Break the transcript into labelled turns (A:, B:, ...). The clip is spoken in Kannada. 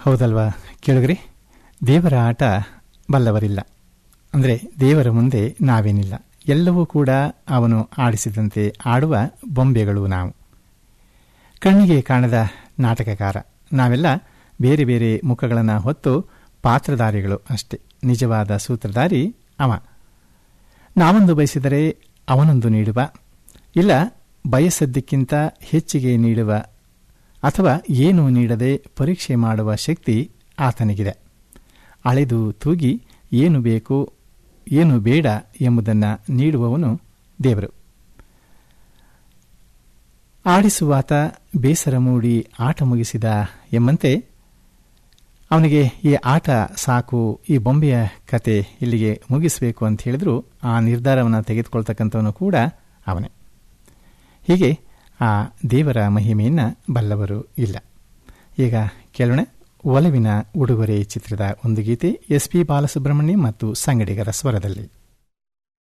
A: ಹೌದಲ್ವಾ ಕೇಳಿದ್ರಿ ದೇವರ ಆಟ ಬಲ್ಲವರಿಲ್ಲ ಅಂದರೆ ದೇವರ ಮುಂದೆ ನಾವೇನಿಲ್ಲ ಎಲ್ಲವೂ ಕೂಡ ಅವನು ಆಡಿಸಿದಂತೆ ಆಡುವ ಬೊಂಬೆಗಳು ನಾವು ಕಣ್ಣಿಗೆ ಕಾಣದ ನಾಟಕಕಾರ ನಾವೆಲ್ಲ ಬೇರೆ ಬೇರೆ ಮುಖಗಳನ್ನು ಹೊತ್ತು ಪಾತ್ರಧಾರಿಗಳು ಅಷ್ಟೇ ನಿಜವಾದ ಸೂತ್ರಧಾರಿ ಅವ ನಾವೊಂದು ಬಯಸಿದರೆ ಅವನೊಂದು ನೀಡುವ ಇಲ್ಲ ಬಯಸದ್ದಕ್ಕಿಂತ ಹೆಚ್ಚಿಗೆ ನೀಡುವ ಅಥವಾ ಏನೂ ನೀಡದೆ ಪರೀಕ್ಷೆ ಮಾಡುವ ಶಕ್ತಿ ಆತನಿಗಿದೆ ಅಳೆದು ತೂಗಿ ಏನು ಬೇಕು ಏನು ಬೇಡ ಎಂಬುದನ್ನು ನೀಡುವವನು ದೇವರು ಆಡಿಸುವಾತ ಬೇಸರ ಮೂಡಿ ಆಟ ಮುಗಿಸಿದ ಎಂಬಂತೆ ಅವನಿಗೆ ಈ ಆಟ ಸಾಕು ಈ ಬೊಂಬೆಯ ಕತೆ ಇಲ್ಲಿಗೆ ಮುಗಿಸಬೇಕು ಅಂತ ಹೇಳಿದ್ರು ಆ ನಿರ್ಧಾರವನ್ನು ತೆಗೆದುಕೊಳ್ತಕ್ಕಂಥವನು ಕೂಡ ಅವನೇ ಹೀಗೆ ಆ ದೇವರ ಮಹಿಮೆಯನ್ನು ಬಲ್ಲವರು ಇಲ್ಲ ಈಗ ಕೇಳೋಣ ಒಲವಿನ ಉಡುಗೊರೆ ಚಿತ್ರದ ಒಂದು ಗೀತೆ ಎಸ್ ಪಿ ಬಾಲಸುಬ್ರಹ್ಮಣ್ಯ ಮತ್ತು ಸಂಗಡಿಗರ ಸ್ವರದಲ್ಲಿ